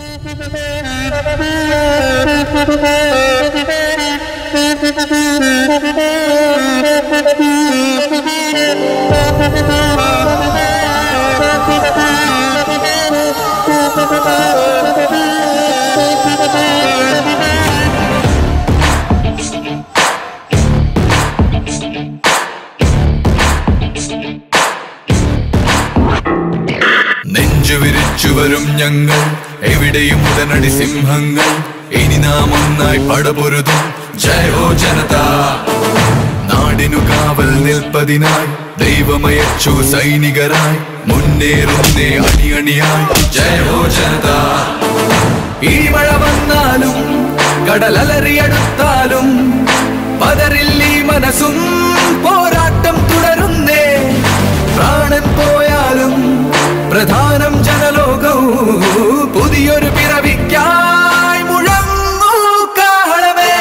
നെഞ്ചു വിരിച്ചു വരും ഞങ്ങൾ എവിടെയും ഉടനടി സിംഹങ്ങൾ ഇനി നാം ഒന്നായി പടപൊരുതും ജയ ഹോ ജനത നാടിനു കാവൽ നിൽപ്പതിനായി ദൈവമയച്ചു സൈനികരായി മുന്നേറുന്നേ അണിയണിയായി ജയ ഹോ ജനത ഇടിമഴ വന്നാലും കടലലറിയടുത്താലും പതറില്ലീ മനസ്സും പോരാട്ടം തുടരുന്നേ പ്രാണൻ പോയാലും പ്രധാനം ജനലോകവും പുതിയൊരു പിറവിക്കായി മുഴങ്ങൂ കാഹളമേ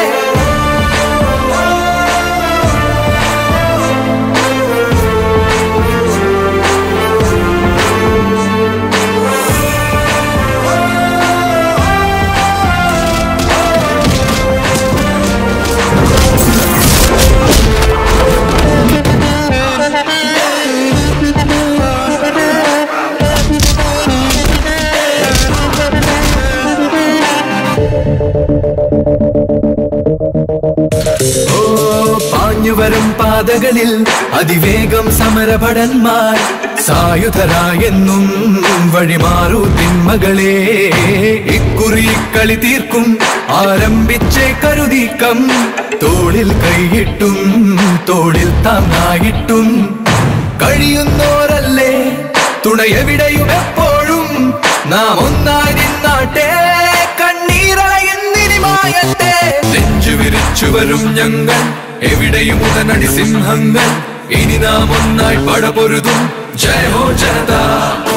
ഓ പാഞ്ഞുവരും പാതകളിൽ അതിവേഗം സമരഭടന്മാർ സായുധരായെന്നും വഴിമാറൂ തിന്മകളെ ഇക്കുറി കളി തീർക്കും ആരംഭിച്ചേ കരുതീക്കം തോളിൽ കൈയിട്ടും തോളിൽ താങ്ങായിട്ടും കഴിയുന്നോരല്ലേ തുണയെവിടെയും എപ്പോഴും നാം ഒന്നായി നിന്നാട്ടെ കണ്ണീരായി എന്നിനിമായട്ടെ നെഞ്ചു വിരിച്ചു വരും ഞങ്ങൾ എവിടെയും ഉടനടി സിംഹങ്ങൾ ഇനി നാം ഒന്നായി പടപൊരുതും ജയ ഹോ ജനത